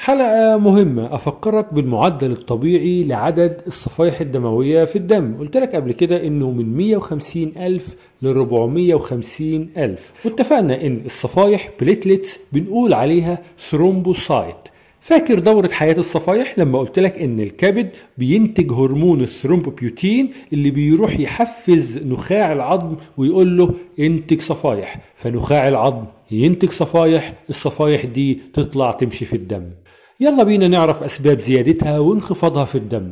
حلقة مهمة أفكرك بالمعدل الطبيعي لعدد الصفائح الدموية في الدم قلت لك قبل كده إنه من 150 ألف ل 450 ألف واتفقنا إن الصفائح بليتلتس بنقول عليها ثرومبوسايت فاكر دورة حياة الصفائح لما قلت لك ان الكبد بينتج هرمون الثرومبوبيوتين اللي بيروح يحفز نخاع العظم ويقول له انتج صفائح فنخاع العظم ينتج صفائح الصفائح دي تطلع تمشي في الدم يلا بينا نعرف اسباب زيادتها وانخفاضها في الدم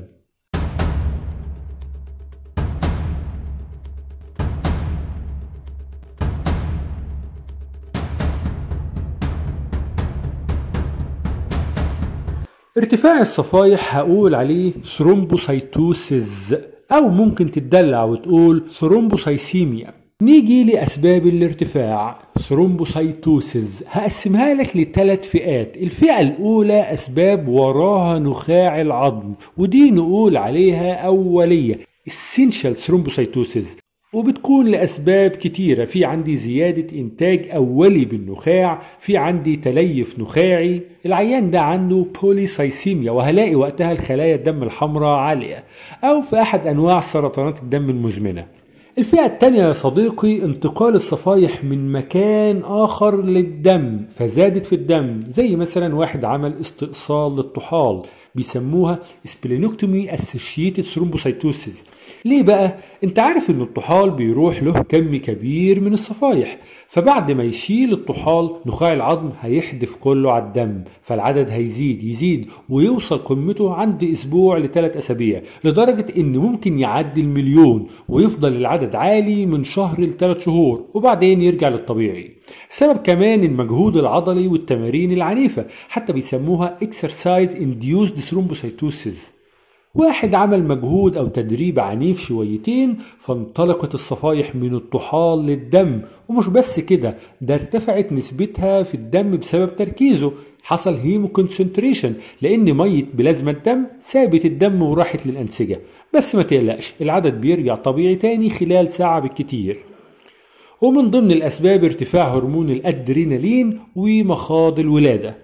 ارتفاع الصفائح هقول عليه ثرومبوسايتوسيس او ممكن تدلع وتقول ثرومبوسايسيميا نيجي لاسباب الارتفاع ثرومبوسايتوسيس هقسمها لك لثلاث فئات الفئه الاولى اسباب وراها نخاع العظم ودي نقول عليها اوليه essential thrombocytosis وبتكون لأسباب كتيرة في عندي زيادة إنتاج أولي بالنخاع في عندي تليف نخاعي العيان ده عنده بوليسايسيميا وهلاقي وقتها الخلايا الدم الحمراء عالية أو في أحد أنواع سرطانات الدم المزمنة الفئة التانية يا صديقي انتقال الصفائح من مكان آخر للدم فزادت في الدم زي مثلا واحد عمل استئصال للطحال بيسموها سبلينوكتومي اسوشيتد ثرومبوسايتوسيس ليه بقى؟ انت عارف ان الطحال بيروح له كم كبير من الصفائح فبعد ما يشيل الطحال نخاع العظم هيحدف كله على الدم فالعدد هيزيد يزيد ويوصل قمته عند اسبوع لثلاث اسابيع لدرجة ان ممكن يعدي المليون ويفضل العدد عالي من شهر لثلاث شهور وبعدين يرجع للطبيعي سبب كمان المجهود العضلي والتمارين العنيفة حتى بيسموها exercise induced thrombocytosis واحد عمل مجهود أو تدريب عنيف شويتين فانطلقت الصفائح من الطحال للدم ومش بس كده ده ارتفعت نسبتها في الدم بسبب تركيزه حصل هيمو كونسنتريشن لأن مية بلازما الدم سابت الدم وراحت للأنسجة بس ما تقلقش العدد بيرجع طبيعي تاني خلال ساعة بالكتير ومن ضمن الأسباب ارتفاع هرمون الأدرينالين ومخاض الولادة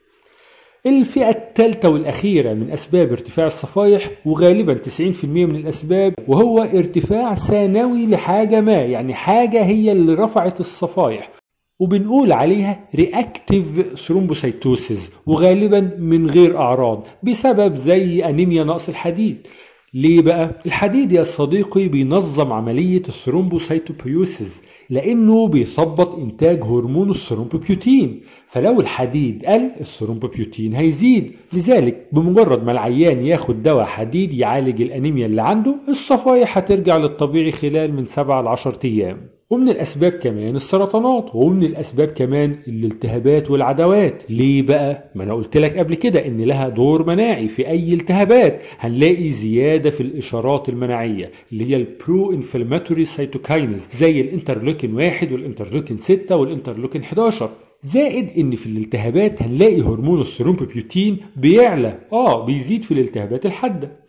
الفئة الثالثة والأخيرة من أسباب ارتفاع الصفائح وغالبا 90% من الأسباب وهو ارتفاع ثانوي لحاجة ما يعني حاجة هي اللي رفعت الصفائح وبنقول عليها رياكتيف ثرومبوسايتوسيس وغالبا من غير أعراض بسبب زي أنيميا نقص الحديد ليه بقى؟ الحديد يا صديقي بينظم عملية الثرومبوسايتوبيوسيس لأنه بيثبط إنتاج هرمون الثرومبوبيوتين فلو الحديد قل الثرومبوبيوتين هيزيد لذلك بمجرد ما العيان ياخد دواء حديد يعالج الأنيميا اللي عنده الصفائح هترجع للطبيعي خلال من 7 ل 10 أيام ومن الأسباب كمان السرطانات ومن الأسباب كمان الالتهابات والعدوات ليه بقى؟ ما أنا قلت لك قبل كده إن لها دور مناعي في أي التهابات هنلاقي زيادة في الإشارات المناعية اللي هي البرو انفلاماتوري سيتوكاينز زي الانترلوكين 1 والانترلوكين 6 والانترلوكين 11 زائد ان في الالتهابات هنلاقي هرمون الثرومبوبيوتين بيعلى اه بيزيد في الالتهابات الحاده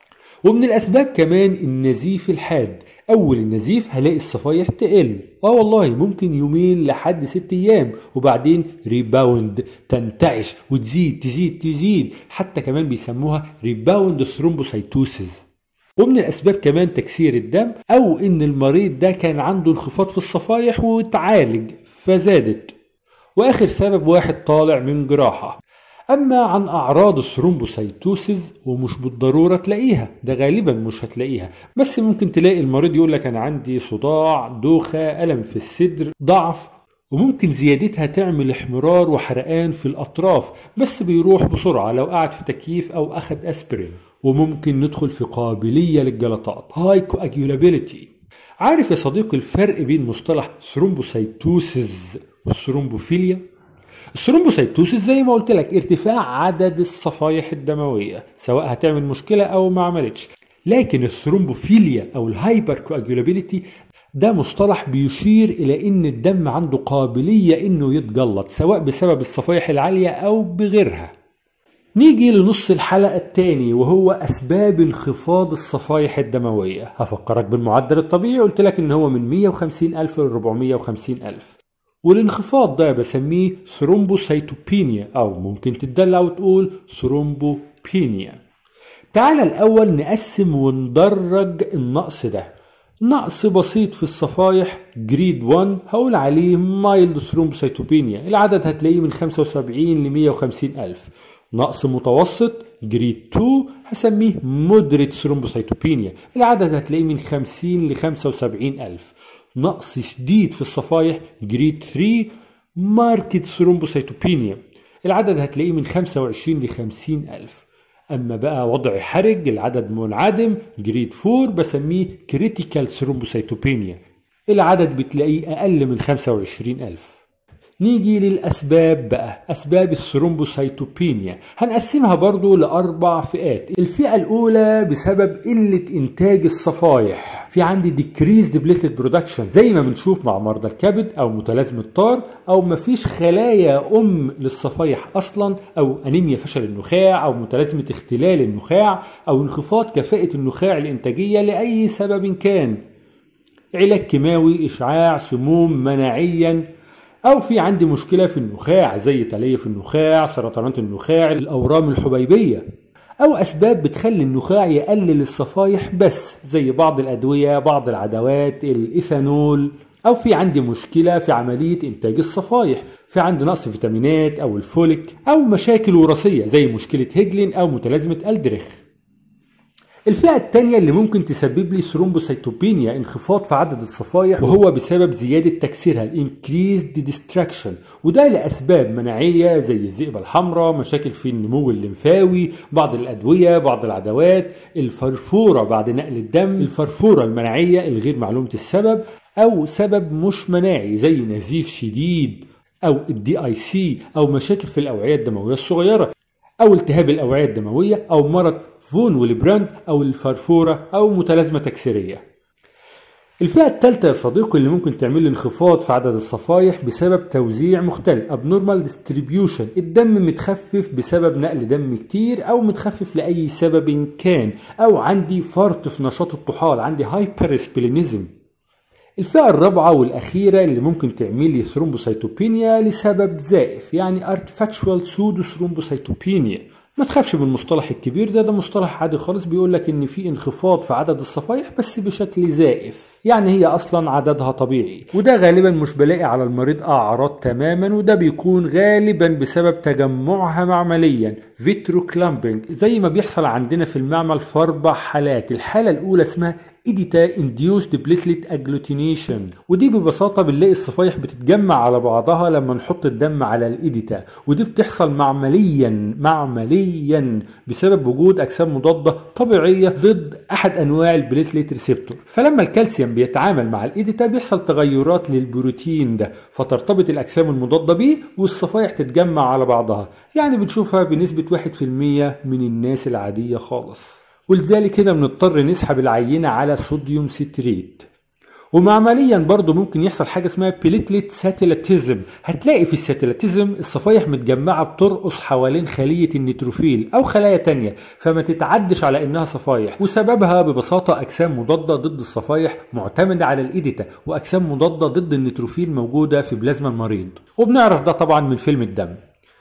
ومن الاسباب كمان النزيف الحاد اول النزيف هلاقي الصفايح تقل اه والله ممكن يومين لحد ست ايام وبعدين ريباوند تنتعش وتزيد تزيد تزيد حتى كمان بيسموها ريباوند ثرومبوسايتوسيس ومن الاسباب كمان تكسير الدم او ان المريض ده كان عنده انخفاض في الصفايح وتعالج فزادت واخر سبب واحد طالع من جراحه اما عن اعراض الثرومبوسايتوسيس ومش بالضروره تلاقيها ده غالبا مش هتلاقيها بس ممكن تلاقي المريض يقول لك انا عندي صداع دوخه الم في الصدر ضعف وممكن زيادتها تعمل احمرار وحرقان في الاطراف بس بيروح بسرعه لو قعد في تكييف او اخد اسبرين وممكن ندخل في قابليه للجلطات هاي كواجيولابيلتي عارف يا صديقي الفرق بين مصطلح ثرومبوسايتوسيس والثرومبوفيليا الثرومبوسايتوسيس زي ما قلت لك ارتفاع عدد الصفائح الدمويه سواء هتعمل مشكله او ما عملتش لكن الثرومبوفيليا او الهايبر كواجولابيلتي ده مصطلح بيشير الى ان الدم عنده قابليه انه يتجلط سواء بسبب الصفائح العاليه او بغيرها نيجي لنص الحلقة التاني وهو أسباب انخفاض الصفائح الدموية هفكرك بالمعدل الطبيعي قلت لك إن هو من 150 ألف ل 450 ألف والانخفاض ده بسميه ثرومبوسيتوبينيا أو ممكن تدلع وتقول ثرومبوبينيا تعال الأول نقسم وندرج النقص ده نقص بسيط في الصفايح جريد 1 هقول عليه مايلد ثرومبوسيتوبينيا العدد هتلاقيه من 75 ل 150 ألف نقص متوسط جريد 2 هسميه مودريت ثرومبوسيتوبينيا العدد هتلاقيه من 50 ل 75 ألف نقص شديد في الصفايح جريد 3 ماركت ثرومبوسيتوبينيا العدد هتلاقيه من 25 ل 50 ألف أما بقى وضع حرج العدد منعدم جريد 4 بسميه كريتيكال ثرومبوسيتوبينيا العدد بتلاقيه أقل من 25 ألف نيجي للأسباب بقى أسباب الثرومبوسيتوبينيا هنقسمها برضو لأربع فئات الفئة الأولى بسبب قلة إنتاج الصفايح في عندي decreased platelet production زي ما بنشوف مع مرضى الكبد أو متلازمة طار أو مفيش خلايا أم للصفايح أصلا أو أنيميا فشل النخاع أو متلازمة اختلال النخاع أو انخفاض كفاءة النخاع الإنتاجية لأي سبب كان علاج كيماوي إشعاع سموم مناعيا أو في عندي مشكلة في النخاع زي تليف النخاع سرطانات النخاع الأورام الحبيبية أو أسباب بتخلي النخاع يقلل الصفايح بس زي بعض الأدوية بعض العدوات الإيثانول أو في عندي مشكلة في عملية إنتاج الصفايح في عندي نقص فيتامينات أو الفوليك أو مشاكل وراثية زي مشكلة هيجلين أو متلازمة ألدريخ الفئة الثانية اللي ممكن تسبب لي ثرومبوسيتوبينيا انخفاض في عدد الصفائح وهو بسبب زيادة تكسيرها increased distraction وده لأسباب مناعية زي الذئبة الحمراء مشاكل في النمو الليمفاوي بعض الأدوية بعض العدوات الفرفورة بعد نقل الدم الفرفورة المناعية الغير معلومة السبب أو سبب مش مناعي زي نزيف شديد أو الدي اي سي أو مشاكل في الأوعية الدموية الصغيرة أو التهاب الأوعية الدموية أو مرض فون وليبراند أو الفرفورة أو متلازمة تكسيرية الفئة الثالثة يا صديقي اللي ممكن تعمل لي انخفاض في عدد الصفايح بسبب توزيع مختلف abnormal distribution الدم متخفف بسبب نقل دم كتير أو متخفف لأي سبب كان أو عندي فرط في نشاط الطحال عندي هايبرسبلينيزم الفئة الرابعة والأخيرة اللي ممكن تعمل لي ثرومبوسيتوبينيا لسبب زائف يعني artificial pseudo thrombocytopenia ما تخافش من المصطلح الكبير ده ده مصطلح عادي خالص بيقول لك ان في انخفاض في عدد الصفائح بس بشكل زائف يعني هي اصلا عددها طبيعي وده غالبا مش بلاقي على المريض اعراض تماما وده بيكون غالبا بسبب تجمعها معمليا فيترو كلامبنج زي ما بيحصل عندنا في المعمل في اربع حالات الحاله الاولى اسمها ايديتا انديوسد بليتلت اجلوتينيشن ودي ببساطه بنلاقي الصفائح بتتجمع على بعضها لما نحط الدم على الايديتا ودي بتحصل معمليا معمليا بسبب وجود اجسام مضاده طبيعيه ضد احد انواع البليتلت ريسبتور فلما الكالسيوم بيتعامل مع الايديتا بيحصل تغيرات للبروتين ده فترتبط الاجسام المضاده بيه والصفائح تتجمع على بعضها يعني بنشوفها بنسبه 1% من الناس العاديه خالص ولذلك هنا بنضطر نسحب العينة على صوديوم ستريت ومعمليا برضه ممكن يحصل حاجه اسمها بليتلت ساتيلاتيزم هتلاقي في الساتيلاتيزم الصفائح متجمعه بترقص حوالين خليه النيتروفيل او خلايا تانية فما تتعدش على انها صفائح وسببها ببساطه اجسام مضاده ضد الصفائح معتمده على الايديتا واجسام مضاده ضد النيتروفيل موجوده في بلازما المريض وبنعرف ده طبعا من فيلم الدم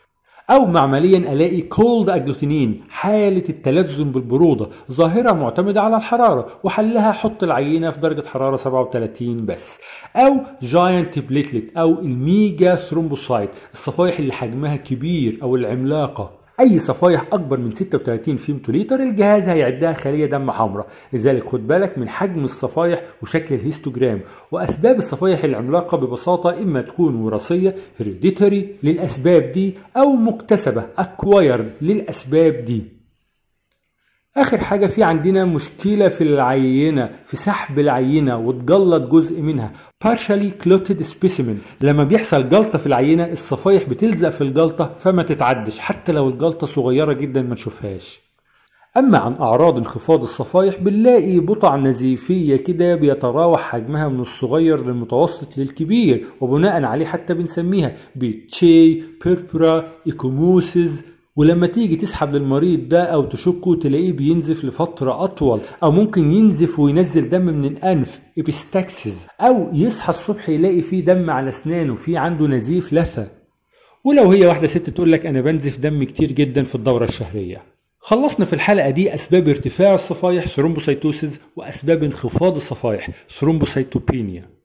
أو معمليا ألاقي كولد أجلوتينين حالة التلذذ بالبرودة ظاهرة معتمدة على الحرارة وحلها حط العينة في درجة حرارة 37 بس أو جاينت بليتلت أو الميجا ثرومبوسايت الصفائح اللي حجمها كبير أو العملاقة اي صفائح اكبر من 36 فيمتوليتر الجهاز هيعدها خليه دم حمراء لذلك خد بالك من حجم الصفائح وشكل الهيستوجرام واسباب الصفائح العملاقه ببساطه اما تكون وراثيه هيريديتري للاسباب دي او مكتسبه اكوايرد للاسباب دي اخر حاجه في عندنا مشكله في العينه في سحب العينه وتجلط جزء منها partially clotted specimen لما بيحصل جلطه في العينه الصفائح بتلزق في الجلطه فما تتعدش حتى لو الجلطه صغيره جدا ما نشوفهاش اما عن اعراض انخفاض الصفائح بنلاقي بقع نزيفيه كده بيتراوح حجمها من الصغير للمتوسط للكبير وبناء عليه حتى بنسميها بتشي بيربرا ايكوموسيس ولما تيجي تسحب للمريض ده او تشكه تلاقيه بينزف لفترة اطول او ممكن ينزف وينزل دم من الانف ابستاكسز او يصحى الصبح يلاقي فيه دم على اسنانه في عنده نزيف لثة ولو هي واحدة ست تقول لك انا بنزف دم كتير جدا في الدورة الشهرية خلصنا في الحلقة دي أسباب ارتفاع الصفائح ثرومبوسيتوسيس وأسباب انخفاض الصفائح ثرومبوسيتوبينيا